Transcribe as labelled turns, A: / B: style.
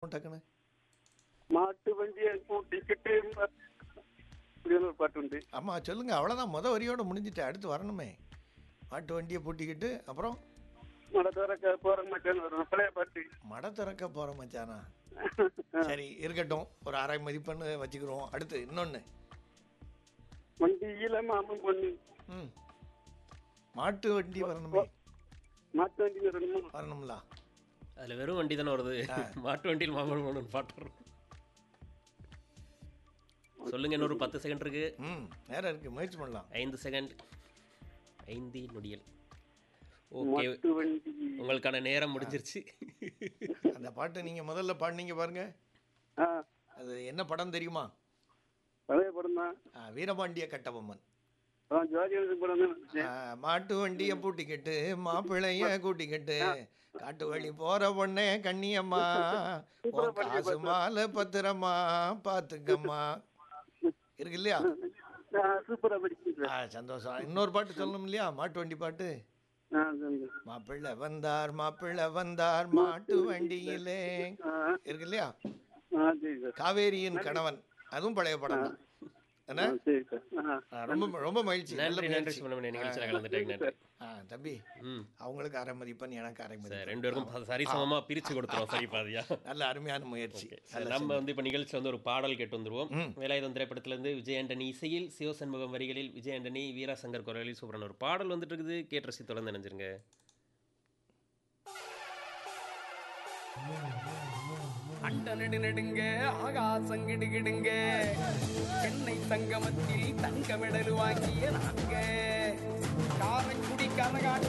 A: சொல்லுங்க டக்குன்னு
B: மாட்டு வண்டியை கூட்டிக்கிட்டு ம- இப்படின்னு ஒரு பாட்டு உண்டு
A: ஆமா சொல்லுங்க அவ்வளோதான் முத வரியோட முடிஞ்சிட்டு அடுத்து வரணுமே மாட்டு வண்டியை பூட்டிக்கிட்டு அப்புறம்
B: மழை தோறக்க போற மாட்டேன்னு வரும் பழைய பாட்டு
A: மட திறக்க போற மச்சானா சரி இருக்கட்டும் ஒரு அரை மதிப்பெண்ணு வச்சுக்கிறோம் அடுத்து இன்னொன்று
B: வண்டியில மாமன் பொண்ணு
A: ம் மாட்டு வண்டி வரணுமே
B: மாட்டு வண்டி வரணுமா
A: வரணும்ல
C: அதுல வெறும் வண்டி தானே வருது மாட்டு வண்டியில் மாம்பழம் போகணும்னு பாட்டு வரும். சொல்லுங்க இன்னொரு பத்து செகண்ட் இருக்கு
A: ம் நேரம் இருக்கு முயற்சி பண்ணலாம்
C: ஐந்து செகண்ட் ஐந்து நொடியல் ஓகே
B: மாட்டு வண்டி
C: உங்களுக்கான நேரம் முடிஞ்சிருச்சு
A: அந்த பாட்டு நீங்க முதல்ல பாடினீங்க பாருங்க
B: ஆ
A: அது என்ன படம் தெரியுமா
B: பழைய படம் தான்
A: ஆ, வீரபாண்டிய கட்டபொம்மன்
B: அதான் ஜோதி படம் தான் நினைச்சேன்.
A: ஆ, மாட்டு வண்டிய பூட்டிக்கிட்டு மாப்பிள்ளைய கூட்டிக்கிட்டு காட்டு வழி போற பொண்ணே கண்ணியம்மா உன் காசு மாலை பத்திரமா பாத்துக்கம்மா இருக்கு இல்லையா
B: ஆ, சூப்பரா படிக்கிறேன்
A: ஆ சந்தோஷம் இன்னொரு பாட்டு சொல்லணும் இல்லையா மாட்டு வண்டி பாட்டு
B: ஆ சொல்லுங்க.
A: மாப்பிள்ளை வந்தார் மாப்பிள்ளை வந்தார் மாட்டு வண்டியிலே
B: ஆ
A: இருக்கு இல்லையா
B: ஆ சரி சார்
A: காவேரியின் கணவன் அதுவும் பழைய படம் தான் என்ன
B: ஆ, சரி சார் ஆ
A: ஆ, ரொம்ப ரொம்ப மகிழ்ச்சி நல்ல
C: நன்றி நன்றி
A: முயற்சி
C: சுப்பிரமணியன் நிகழ்ச்சியில் கலந்துட்டேங்க நன்றி
A: ஆ தம்பி
C: ம்
A: அவங்களுக்கு அரை மதிப்பெண் எனக்கு அரை
C: சரி,
A: மதிப்பெண்
C: ரெண்டு பேருக்கும் சரிசமமா பிரிச்சு கொடுத்துருவோம் சரி பாதியா
A: நல்ல அருமையான முயற்சி
C: சரி, நம்ம வந்து இப்ப நிகழ்ச்சியில் வந்து ஒரு பாடல் கேட்டு வந்துருவோம் வேலாயுதம் திரைப்படத்துல இருந்து விஜய் ஆண்டனி இசையில் சிவசண்முகம் வரிகளில் விஜய் ஆண்டனி வீராசங்கர் குரலில் சூப்பரான ஒரு பாடல் வந்துட்டு இருக்குது கேட்டு ரசி தொடர்ந்து நினைஞ்சிருங்க
D: அண்ட நெடு நெடுங்க ஆகாசம் கிடுகிடுங்க சென்னை சங்கமத்தில் தங்க மெடல் வாங்கிய நாங்க காரைக்குடி கரகாட்ட